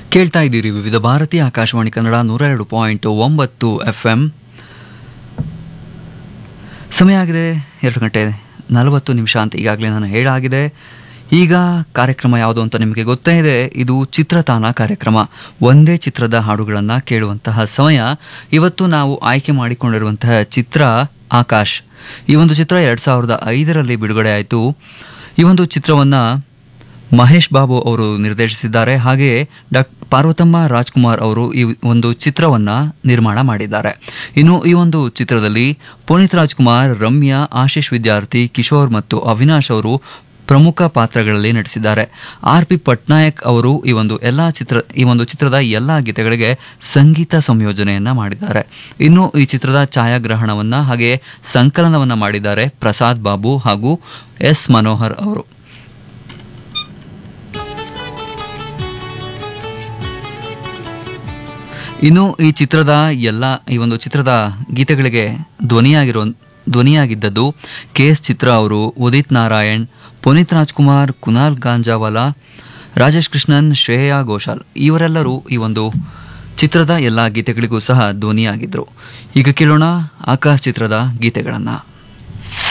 ಕೇಳ್ತಾ ಇದ್ದೀರಿ ವಿವಿಧ ಭಾರತೀಯ ಆಕಾಶವಾಣಿ ಕನ್ನಡ ನೂರ ಎರಡು ಪಾಯಿಂಟ್ ಒಂಬತ್ತು ಎಫ್ ಎಂ ಸಮಯ ಆಗಿದೆ ಎರಡು ಗಂಟೆ ನಲವತ್ತು ನಿಮಿಷ ಅಂತ ಈಗಾಗಲೇ ನಾನು ಹೇಳಾಗಿದೆ ಈಗ ಕಾರ್ಯಕ್ರಮ ಯಾವುದು ಅಂತ ನಿಮಗೆ ಗೊತ್ತೇ ಇದೆ ಇದು ಚಿತ್ರತಾನ ಕಾರ್ಯಕ್ರಮ ಒಂದೇ ಚಿತ್ರದ ಹಾಡುಗಳನ್ನು ಕೇಳುವಂತಹ ಸಮಯ ಇವತ್ತು ನಾವು ಆಯ್ಕೆ ಮಾಡಿಕೊಂಡಿರುವಂತಹ ಚಿತ್ರ ಆಕಾಶ್ ಈ ಒಂದು ಚಿತ್ರ ಎರಡು ಸಾವಿರದ ಐದರಲ್ಲಿ ಬಿಡುಗಡೆ ಆಯಿತು ಈ ಒಂದು ಚಿತ್ರವನ್ನು ಮಹೇಶ್ ಬಾಬು ಅವರು ನಿರ್ದೇಶಿಸಿದ್ದಾರೆ ಹಾಗೆಯೇ ಡಾಕ್ ಪಾರ್ವತಮ್ಮ ರಾಜ್ಕುಮಾರ್ ಅವರು ಈ ಒಂದು ಚಿತ್ರವನ್ನ ನಿರ್ಮಾಣ ಮಾಡಿದ್ದಾರೆ ಇನ್ನು ಈ ಒಂದು ಚಿತ್ರದಲ್ಲಿ ಪುನೀತ್ ರಾಜ್ಕುಮಾರ್ ರಮ್ಯಾ ಆಶೀಶ್ ವಿದ್ಯಾರ್ಥಿ ಕಿಶೋರ್ ಮತ್ತು ಅವಿನಾಶ್ ಅವರು ಪ್ರಮುಖ ಪಾತ್ರಗಳಲ್ಲಿ ನಟಿಸಿದ್ದಾರೆ ಆರ್ ಪಿ ಪಟ್ನಾಯಕ್ ಅವರು ಈ ಒಂದು ಎಲ್ಲ ಚಿತ್ರ ಈ ಒಂದು ಚಿತ್ರದ ಎಲ್ಲ ಗೀತೆಗಳಿಗೆ ಸಂಗೀತ ಸಂಯೋಜನೆಯನ್ನ ಮಾಡಿದ್ದಾರೆ ಇನ್ನು ಈ ಚಿತ್ರದ ಛಾಯಾಗ್ರಹಣವನ್ನ ಹಾಗೆ ಸಂಕಲನವನ್ನ ಮಾಡಿದ್ದಾರೆ ಪ್ರಸಾದ್ ಬಾಬು ಹಾಗೂ ಎಸ್ ಮನೋಹರ್ ಅವರು ಇನ್ನು ಈ ಚಿತ್ರದ ಎಲ್ಲ ಈ ಒಂದು ಚಿತ್ರದ ಗೀತೆಗಳಿಗೆ ಧ್ವನಿಯಾಗಿರೋ ಧ್ವನಿಯಾಗಿದ್ದದ್ದು ಕೆ ಎಸ್ ಚಿತ್ರ ಅವರು ಉದಿತ್ ನಾರಾಯಣ್ ಪುನೀತ್ ರಾಜ್ಕುಮಾರ್ ಕುನಾಲ್ ಗಾಂಜಾವಾಲಾ ರಾಜೇಶ್ ಕೃಷ್ಣನ್ ಶ್ರೇಯಾ ಘೋಷಾಲ್ ಇವರೆಲ್ಲರೂ ಈ ಒಂದು ಚಿತ್ರದ ಎಲ್ಲ ಗೀತೆಗಳಿಗೂ ಸಹ ಧ್ವನಿಯಾಗಿದ್ದರು ಈಗ ಕೇಳೋಣ ಆಕಾಶ್ ಚಿತ್ರದ ಗೀತೆಗಳನ್ನು